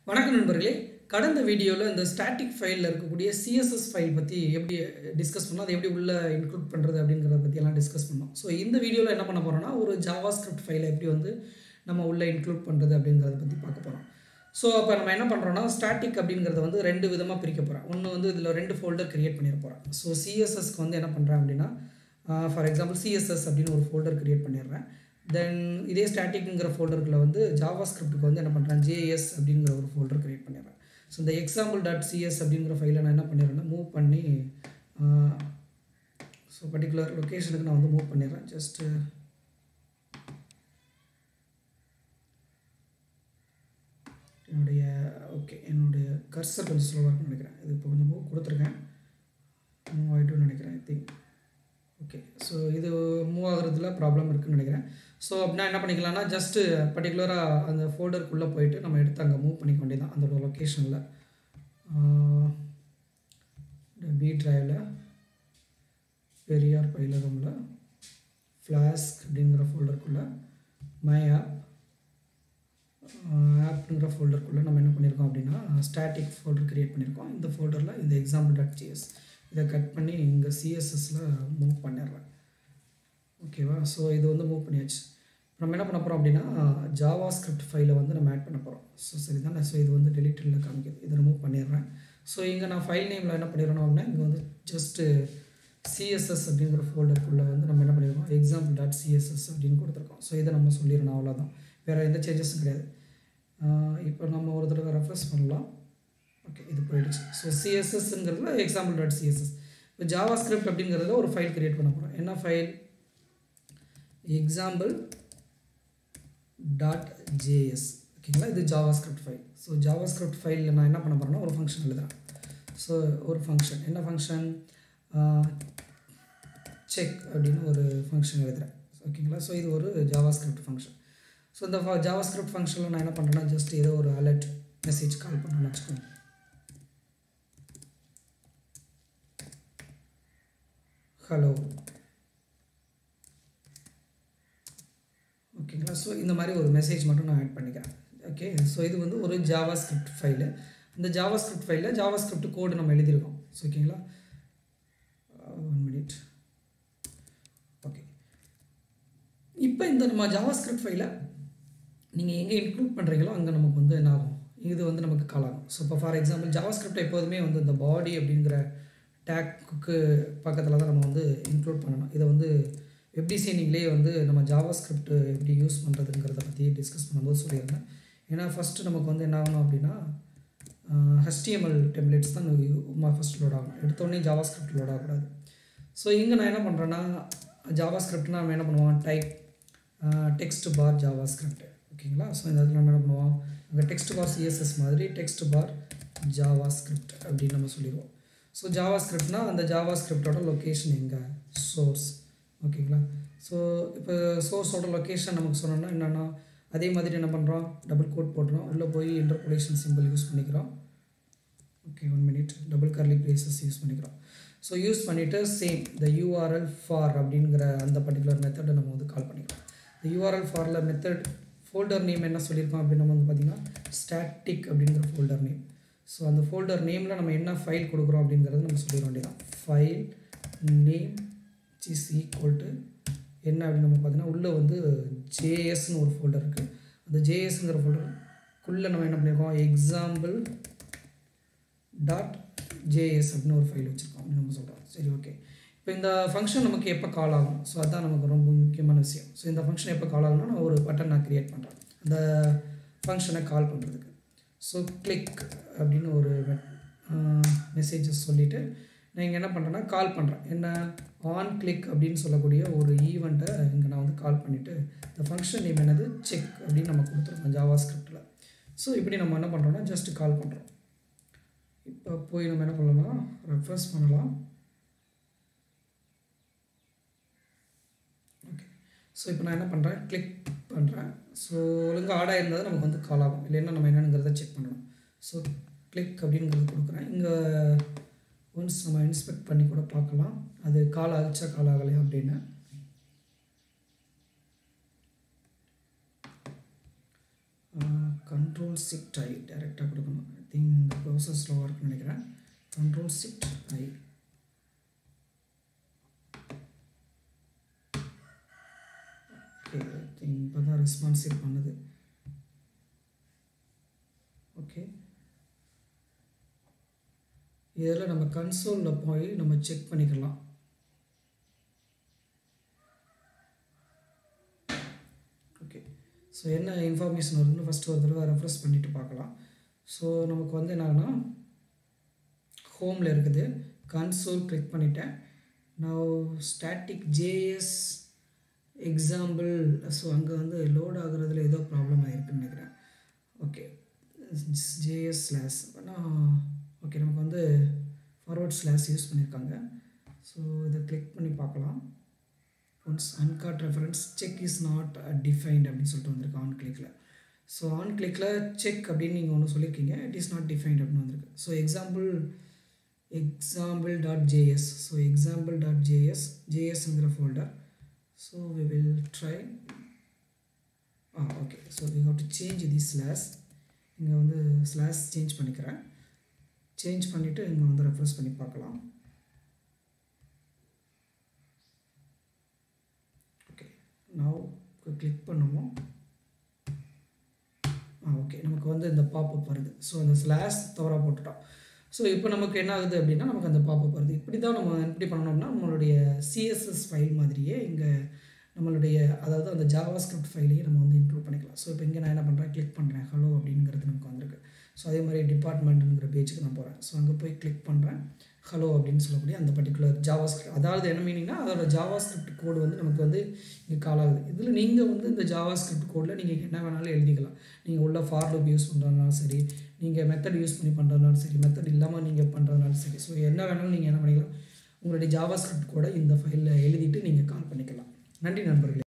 வணக்கம் நண்பர்களே கடந்த வீடியோவில் இந்த ஸ்டாட்டிக் ஃபைலில் இருக்கக்கூடிய சிஎஸ்எஸ் ஃபைல் பற்றி எப்படி டிஸ்கஸ் பண்ணோம் அதை எப்படி உள்ளே இன்க்ளூட் பண்ணுறது அப்படிங்கிறத பற்றியெல்லாம் டிஸ்கஸ் பண்ணோம் ஸோ இந்த வீடியோவில் என்ன பண்ண போகிறோம்னா ஒரு ஜாவா ஸ்கிரிப்ட் ஃபைலை எப்படி வந்து நம்ம உள்ளே இன்க்ளூட் பண்ணுறது அப்படிங்கிறத பற்றி பார்க்க போகிறோம் ஸோ அப்போ நம்ம என்ன பண்ணுறோம்னா ஸ்டாட்டிக் அப்படிங்கிறத வந்து ரெண்டு விதமாக பிரிக்க போகிறோம் ஒன்று வந்து இதில் ரெண்டு ஃபோல்டர் கிரியேட் பண்ணிட போகிறோம் ஸோ சிஎஸ்எஸ்க்கு வந்து என்ன பண்ணுறேன் அப்படின்னா ஃபார் எக்ஸாம்பிள் சிஎஸ்எஸ் அப்படின்னு ஒரு ஃபோல்டர் கிரியேட் பண்ணிடுறேன் தென் இதே ஸ்டாட்டிக்ங்கிற ஃபோல்டருக்குள்ள வந்து ஜாவா ஸ்கிரிப்டுக்கு வந்து என்ன பண்ணுறேன் ஜேஎஸ் அப்படிங்கிற ஒரு ஃபோல்டர் கிரியேட் பண்ணிடுறேன் ஸோ இந்த எக்ஸாம்பிள் டாட் சிஎஸ் அப்படிங்கிற ஃபைலை நான் என்ன பண்ணிடுறேன்னா மூவ் பண்ணி ஸோ பர்டிகுலர் லொக்கேஷனுக்கு நான் வந்து மூவ் பண்ணிடுறேன் ஜஸ்ட்டு என்னுடைய ஓகே என்னுடைய கர்சர் கொஞ்சம் ஸ்லோவாக இருக்குன்னு நினைக்கிறேன் இது இப்போ கொஞ்சம் மூவ் கொடுத்துருக்கேன் மூவ் ஆகிட்டுன்னு நினைக்கிறேன் ஐ திங்க் ஓகே ஸோ இது மூவ் ஆகுறதுல ப்ராப்ளம் இருக்குன்னு நினைக்கிறேன் ஸோ அப்படின்னா என்ன பண்ணிக்கலாம்னா ஜஸ்ட்டு பர்டிகுலராக அந்த ஃபோல்டருக்குள்ளே போயிட்டு நம்ம எடுத்து அங்கே மூவ் பண்ணிக்க வேண்டியதான் அந்த லொக்கேஷனில் பி ட்ரைவில் பெரியார் பயிலகமில் ஃப்ளாஸ்க் அப்படிங்கிற ஃபோல்டருக்குள்ளே மை ஆப் ஆப்ங்கிற ஃபோல்டருக்குள்ளே நம்ம என்ன பண்ணியிருக்கோம் அப்படின்னா ஸ்டாட்டிக் ஃபோல்டர் க்ரியேட் பண்ணியிருக்கோம் இந்த ஃபோல்டரில் இந்த எக்ஸாம்பிள் டாட் ஜிஎஸ் இதை கட் பண்ணி இங்கே சிஎஸ்எஸில் மூவ் பண்ணிடுறேன் ஓகேவா ஸோ இது வந்து மூவ் பண்ணியாச்சு நம்ம என்ன பண்ண போகிறோம் அப்படின்னா ஜாவா ஸ்கிரிப்ட் ஃபைலை வந்து நம்ம ஆட் பண்ண போகிறோம் ஸோ சரி தானே ஸோ இது வந்து டெலிட்டில் காமிக்குது இதை ரிமூவ் பண்ணிடுறேன் ஸோ இங்கே நான் ஃபைல் நேமில் என்ன பண்ணிடுறோம் அப்படின்னா இங்கே வந்து ஜஸ்ட்டு சிஎஸ்எஸ் அப்படிங்கிற ஃபோல்டருக்குள்ளே வந்து நம்ம என்ன பண்ணியிருக்கோம் எக்ஸாம்பிள் டாட் சிஎஸ்எஸ் அப்படின்னு கொடுத்துருக்கோம் ஸோ இதை நம்ம சொல்லிடணும் அவ்வளோதான் வேறு எந்த சேஞ்சஸும் கிடையாது இப்போ நம்ம ஒரு தடவை ரெஃப்ரெஸ் பண்ணலாம் ஓகே இது போயிடுச்சு ஸோ சிஎஸ்எஸ்ங்கிறதுல எக்ஸாம்பிள் டாட் சிஎஸ்எஸ் இப்போ ஜாவா ஸ்கிரிப்ட் அப்படிங்கிறதுல ஒரு ஃபைல் க்ரியேட் பண்ண போகிறோம் என்ன ஃபைல் எக்ஸாம்பிள் டாட் ஜேஎஸ் ஓகேங்களா இது JavaScript file so JavaScript ஃபைலில் நான் என்ன பண்ண போகிறேன்னா ஒரு ஃபங்க்ஷன் எழுதுறேன் ஸோ ஒரு ஃபங்க்ஷன் என்ன ஃபங்க்ஷன் செக் அப்படின்னு ஒரு ஃபங்க்ஷன் எழுதுகிறேன் ஓகேங்களா ஸோ இது ஒரு ஜாவா ஸ்கிரிப்ட் ஃபங்க்ஷன் ஸோ இந்த ஜாவா ஸ்கிரிப்ட் ஃபங்க்ஷனில் நான் என்ன பண்ணுறேன்னா ஜஸ்ட் ஏதோ ஒரு அலர்ட் மெசேஜ் கால் பண்ணுறேன்னு வச்சுக்கோங்க ஹலோ ஓகேங்களா ஸோ இந்த மாதிரி ஒரு மெசேஜ் மட்டும் நான் ஆட் பண்ணிக்கிறேன் ஓகே ஸோ இது வந்து ஒரு ஜாவா ஸ்கிரிப்ட் ஃபைலு இந்த ஜாவா ஸ்கிரிப்ட் ஃபைலில் ஜாவா ஸ்கிரிப்ட் கோடு நம்ம எழுதியிருக்கோம் ஸோ ஓகேங்களா ஒன் மினிட் ஓகே இப்போ இந்த நம்ம ஜாவா ஸ்கிரிப்ட் ஃபைலை நீங்கள் எங்கே இன்க்ளூட் பண்ணுறீங்களோ அங்கே நமக்கு வந்து என்ன ஆகும் இது வந்து நமக்கு கால் ஆகும் ஸோ இப்போ ஃபார் எக்ஸாம்பிள் ஜாவா ஸ்கிரிப்ட் எப்போதுமே வந்து இந்த பாடி அப்படிங்கிற டேக்கு பக்கத்தில் தான் நம்ம வந்து இன்க்ளூட் பண்ணணும் இதை வந்து வெப் டிசைனிங்லேயே வந்து நம்ம ஜாவா ஸ்கிரிப்ட் எப்படி யூஸ் பண்ணுறதுங்கிறத பற்றி டிஸ்கஸ் பண்ணும்போது சொல்லியிருந்தேன் ஏன்னா ஃபஸ்ட்டு நமக்கு வந்து என்ன ஆகணும் அப்படின்னா ஹெச்டிஎம்எல் டெம்ப்ளேட்ஸ் தான் ஃபஸ்ட் லோட் ஆகணும் எடுத்தோடனே ஜாவா ஸ்கிரிப்ட் லோட் ஆகக்கூடாது ஸோ இங்கே நான் என்ன பண்ணுறேன்னா ஜாவா ஸ்கிரிப்ட்னா நம்ம என்ன பண்ணுவோம் type text for JavaScript ஓகேங்களா ஸோ இந்த இடத்துல நம்ம என்ன பண்ணுவோம் அங்கே டெக்ஸ்ட் பார் சிஎஸ்எஸ் மாதிரி டெக்ஸ்ட் பார் ஜாவா ஸ்கிரிப்ட் அப்படின்னு நம்ம சொல்லிடுவோம் ஸோ ஜாவா ஸ்கிரிப்ட்னா அந்த ஜாவா ஸ்கிரிப்டோட லொக்கேஷன் எங்கே சோர்ஸ் ஓகேங்களா ஸோ இப்போ சோர்ஸோட லொக்கேஷன் நமக்கு சொன்னோம்னா என்னென்னா அதே மாதிரி என்ன பண்ணுறோம் டபுள் கோட் போட்டுறோம் உள்ளே போய் இன்டர்போலேஷன் சிம்பிள் யூஸ் பண்ணிக்கிறோம் okay one minute double curly braces use பண்ணிக்கிறோம் ஸோ யூஸ் பண்ணிவிட்டு சேம் த யூஆர்எல் ஃபார் அப்படிங்கிற அந்த பர்டிகுலர் மெத்தடை நம்ம வந்து கால் பண்ணிக்கிறோம் இந்த யூஆர்எல் ஃபாரில் மெத்தட் ஃபோல்டர் நேம் என்ன சொல்லியிருக்கோம் அப்படின்னு நம்ம வந்து பார்த்திங்கன்னா ஸ்டாட்டிக் அப்படிங்கிற ஃபோல்டர் நேம் ஸோ அந்த ஃபோல்டர் நேமில் நம்ம என்ன ஃபைல் கொடுக்குறோம் அப்படிங்கிறது நம்ம சொல்லிட வேண்டியதான் file name is equal to என்ன அப்படின்னு நம்ம பார்த்தீங்கன்னா உள்ளே வந்து ஜேஎஸ்னு ஒரு ஃபோல்டர் இருக்குது அந்த ஜேஎஸ்ங்கிற ஃபோல்டருக்குள்ளே நம்ம என்ன பண்ணியிருக்கோம் எக்ஸாம்பிள் டாட் ஜேஎஸ் அப்படின்னு ஒரு ஃபைல் வச்சுருக்கோம் அப்படின்னு நம்ம சொல்கிறோம் சரி ஓகே இப்போ இந்த ஃபங்க்ஷன் நமக்கு எப்போ கால் ஆகும் ஸோ அதுதான் நமக்கு ரொம்ப முக்கியமான விஷயம் ஸோ இந்த ஃபங்க்ஷன் எப்போ கால் ஆகும்னா நான் ஒரு பட்டன் நான் க்ரியேட் பண்ணுறேன் அந்த ஃபங்க்ஷனை கால் பண்ணுறதுக்கு ஸோ கிளிக் அப்படின்னு ஒரு மெசேஜஸ் சொல்லிவிட்டு நான் இங்கே என்ன பண்ணுறேன்னா கால் பண்ணுறேன் என்ன ஆன் கிளிக் அப்படின்னு சொல்லக்கூடிய ஒரு ஈவெண்ட்டை இங்கே நான் வந்து கால் பண்ணிவிட்டு இந்த ஃபங்க்ஷன் நேம் என்னது செக் அப்படின்னு நம்ம கொடுத்துருக்கோம் ஜாவா ஸ்கிரிப்டில் ஸோ இப்படி நம்ம என்ன பண்ணுறோன்னா ஜஸ்ட் கால் பண்ணுறோம் இப்போ போய் நம்ம என்ன பண்ணலாம் ரெஃப்ரெஸ் பண்ணலாம் ஓகே ஸோ இப்போ நான் என்ன பண்ணுறேன் கிளிக் பண்ணுறேன் ஸோ ஒழுங்காக ஆடாக இருந்தால் நமக்கு வந்து கால் ஆகும் இல்லைன்னா நம்ம என்னங்கிறத செக் பண்ணணும் ஸோ கிளிக் அப்படிங்கிறது கொடுக்குறேன் இங்கே ஒன்ஸ் நம்ம இன்ஸ்பெக்ட் பண்ணி கூட பார்க்கலாம் அது கால் ஆகிச்சா கால் ஆகலையா அப்படின்னு கண்ட்ரோல் ஷிஃப்ட் ஐ டைரெக்டாக கொடுக்கணும் ஐ திங்க் இந்த ப்ரோசஸ் ஸ்லோவாக இருக்குன்னு நினைக்கிறேன் கண்ட்ரோல் ஷிஃப்ட் ஐ ஓகே இப்போ தான் ரெஸ்பான்சிவ் பண்ணுது ஓகே இதில் நம்ம கன்சோலில் போய் நம்ம செக் பண்ணிக்கலாம் ஓகே ஸோ என்ன இன்ஃபர்மேஷன் வருதுன்னு ஃபஸ்ட்டு ஒரு தடவை ரெஃப்ரெஷ் பண்ணிவிட்டு பார்க்கலாம் ஸோ நமக்கு வந்து என்னன்னா ஹோமில் இருக்குது கன்சோல் கிளிக் பண்ணிட்டேன் நான் ஸ்டாட்டிக் ஜேஎஸ் எக்ஸாம்பிள் ஸோ அங்கே வந்து லோட் ஆகுறதுல ஏதோ ப்ராப்ளம் ஆகிருக்குன்னு நினைக்கிறேன் ஓகே ஜேஎஸ் ஸ்லாஷ் ஆனால் ஓகே நமக்கு வந்து ஃபார்வர்ட் ஸ்லாஷ் யூஸ் பண்ணியிருக்காங்க ஸோ இதை கிளிக் பண்ணி பார்க்கலாம் once uncaught reference check is not defined அப்படின்னு சொல்லிட்டு வந்திருக்கு ஆன் கிளிக்கில் ஸோ ஆன் கிளிக்கில் செக் அப்படின்னு நீங்கள் ஒன்று சொல்லியிருக்கீங்க இட் இஸ் நாட் டிஃபைன்ட் அப்படின்னு வந்திருக்கு so example example dot JS so example dot JS ஜேஎஸ்ங்கிற folder so we will try uh okay so we have to change the slash இங்கே வந்து ஸ்லாஷ் சேஞ்ச் பண்ணிக்கிறேன் சேஞ்ச் பண்ணிவிட்டு இங்கே வந்து ரெஃப்ரெஷ் பண்ணி பார்க்கலாம் ஓகே நான் கிளிக் பண்ணுவோம் ஆ ஓகே நமக்கு வந்து இந்த பாப்பப் வருது ஸோ அந்த ஸ்லாஷ் தவறாக போட்டுட்டோம் ஸோ இப்போ நமக்கு என்ன ஆகுது அப்படின்னா நமக்கு அந்த பாப்பப் வருது இப்படி தான் நம்ம எப்படி பண்ணணும்னா நம்மளுடைய சிஎஸ்எஸ் ஃபைல் மாதிரியே இங்கே நம்மளுடைய அதாவது அந்த ஜாவா ஸ்கிரிப்ட் ஃபைலையும் நம்ம வந்து இன்க்ளூட் பண்ணிக்கலாம் ஸோ இப்போ இங்கே நான் என்ன பண்ணுறேன் கிளிக் பண்ணுறேன் ஹலோ அப்படிங்கிறது நமக்கு வந்திருக்கு ஸோ அதே மாதிரி டிபார்ட்மெண்ட்டுங்கிற பேஜுக்கு நான் போகிறேன் ஸோ அங்கே போய் கிளிக் பண்ணுறேன் ஹலோ அப்படின்னு சொல்லக்கூடிய அந்த பர்டிகுலர் ஜாவா ஸ்கிரிப்ட் அதாவது என்ன மீனிங்னா அதோட ஜாவா ஸ்கிரிப்ட் கோடு வந்து நமக்கு வந்து இங்கே கால் ஆகுது இதில் நீங்கள் வந்து இந்த ஜாவா ஸ்கிரிப்ட் கோடில் நீங்கள் என்ன வேணாலும் எழுதிக்கலாம் நீங்கள் உள்ள ஃபார் லூப் யூஸ் பண்ணுறதுனாலும் சரி நீங்கள் மெத்தட் யூஸ் பண்ணி பண்ணுறதுனாலும் சரி மெத்தட் இல்லாமல் நீங்கள் பண்ணுறதுனாலும் சரி ஸோ என்ன வேணாலும் நீங்கள் என்ன பண்ணிக்கலாம் உங்களுடைய ஜாவா ஸ்கிரிப்ட் கூட இந்த ஃபைலில் எழுதிட்டு நீங்கள் கால் பண்ணிக்கலாம் நன்றி நண்பர்களே